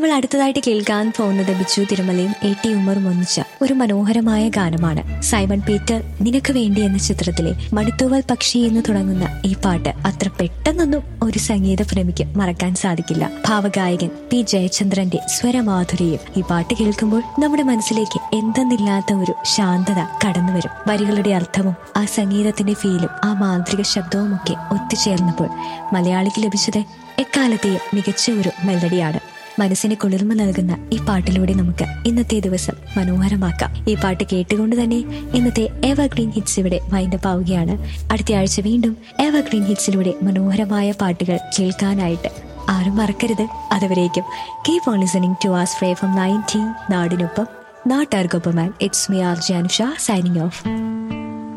നമ്മൾ അടുത്തതായിട്ട് കേൾക്കാൻ പോകുന്നത് ബിജു തിരുമലയും എ ടി ഉമറും ഒന്നിച്ച ഒരു മനോഹരമായ ഗാനമാണ് സൈമൺ പീറ്റർ നിനക്ക് വേണ്ടി എന്ന ചിത്രത്തിലെ മണിത്തൂവൽ പക്ഷി എന്ന് തുടങ്ങുന്ന ഈ പാട്ട് അത്ര പെട്ടെന്നൊന്നും ഒരു സംഗീത പ്രേമിക്ക് മറക്കാൻ സാധിക്കില്ല ഭാവഗായകൻ പി ജയചന്ദ്രന്റെ സ്വരമാധുരിയും ഈ പാട്ട് കേൾക്കുമ്പോൾ നമ്മുടെ മനസ്സിലേക്ക് എന്തെന്നില്ലാത്ത ഒരു ശാന്തത കടന്നു വരും വരികളുടെ അർത്ഥവും ആ സംഗീതത്തിന്റെ ഫീലും ആ മാന്ത്രിക ശബ്ദവും ഒക്കെ ഒത്തുചേർന്നപ്പോൾ മലയാളിക്ക് ലഭിച്ചത് എക്കാലത്തെയും മികച്ച ഒരു മെലഡിയാണ് മനസ്സിന് കുളിർമ നൽകുന്ന ഈ പാട്ടിലൂടെ നമുക്ക് ഇന്നത്തെ ദിവസം മനോഹരമാക്കാം ഈ പാട്ട് കേട്ടുകൊണ്ട് തന്നെ ഇന്നത്തെ എവർഗ്രീൻ ഹിറ്റ്സ് ഇവിടെ വൈൻഡപ്പ് ആവുകയാണ് അടുത്ത ആഴ്ച വീണ്ടും എവർഗ്രീൻ ഹിറ്റ്സിലൂടെ മനോഹരമായ പാട്ടുകൾ കേൾക്കാനായിട്ട് ആരും മറക്കരുത് അതുവരേക്കും keep on listening to us ഫ്രേ ഫ്രം നയൻറ്റീൻ നാടിനൊപ്പം നാട്ടാർക്കൊപ്പം it's me R Janusha signing of